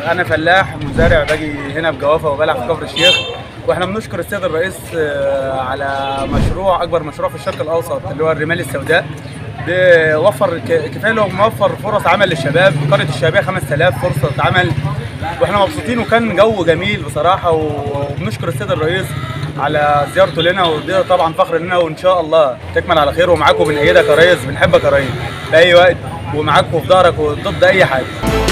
انا فلاح مزارع باجي هنا بجوافه وبلعب في كفر الشيخ واحنا بنشكر السيد الرئيس آه، على مشروع اكبر مشروع في الشرق الاوسط اللي هو الرمال السوداء ده وفر ك- كفايه له موفر فرص عمل للشباب قريه الشبابيه 5000 فرصه عمل واحنا مبسوطين وكان جو جميل بصراحه وبنشكر السيد الرئيس على زيارته لنا وده طبعا فخر لنا وان شاء الله تكمل على خير ومعاكم بنأيدك يا ريس بنحبك يا ريس في اي وقت ومعاكم في ظهرك وضد اي حاجه